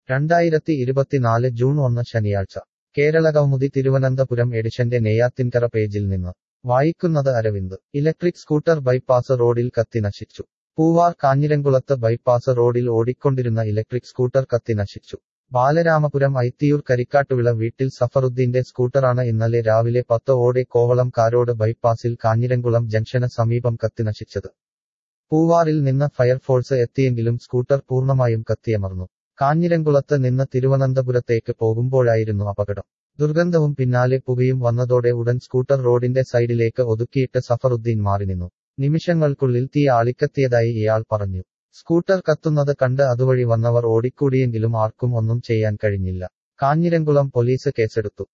രണ്ടായിരത്തി ഇരുപത്തിനാല് ജൂൺ ഒന്ന് ശനിയാഴ്ച കേരളകൗമുദി തിരുവനന്തപുരം എഡിഷന്റെ നെയ്യാത്തിൻകര പേജിൽ നിന്ന് വായിക്കുന്നത് അരവിന്ദ് ഇലക്ട്രിക് സ്കൂട്ടർ ബൈപ്പാസ് റോഡിൽ കത്തി നശിച്ചു പൂവാർ കാഞ്ഞിരംകുളത്ത് ബൈപ്പാസ് റോഡിൽ ഓടിക്കൊണ്ടിരുന്ന ഇലക്ട്രിക് സ്കൂട്ടർ കത്തി നശിച്ചു ബാലരാമപുരം ഐത്തിയൂർ കരിക്കാട്ടുവിള വീട്ടിൽ സഫറുദ്ദീന്റെ സ്കൂട്ടറാണ് ഇന്നലെ രാവിലെ പത്ത് ഓടെ കോവളം കാരോട് ബൈപ്പാസിൽ കാഞ്ഞിരംകുളം ജംഗ്ഷന് സമീപം കത്തി നശിച്ചത് പൂവാറിൽ നിന്ന് ഫയർഫോഴ്സ് എത്തിയെങ്കിലും സ്കൂട്ടർ പൂർണ്ണമായും കത്തിയമർന്നു കാഞ്ഞിരംകുളത്ത് നിന്ന് തിരുവനന്തപുരത്തേക്ക് പോകുമ്പോഴായിരുന്നു അപകടം ദുർഗന്ധവും പിന്നാലെ പുകയും വന്നതോടെ ഉടൻ സ്കൂട്ടർ റോഡിന്റെ സൈഡിലേക്ക് ഒതുക്കിയിട്ട് സഫറുദ്ദീൻ മാറി നിന്നു നിമിഷങ്ങൾക്കുള്ളിൽ തീ ആളിക്കത്തിയതായി ഇയാൾ പറഞ്ഞു സ്കൂട്ടർ കത്തുന്നത് കണ്ട് അതുവഴി വന്നവർ ഓടിക്കൂടിയെങ്കിലും ആർക്കും ഒന്നും ചെയ്യാൻ കഴിഞ്ഞില്ല കാഞ്ഞിരംകുളം പോലീസ് കേസെടുത്തു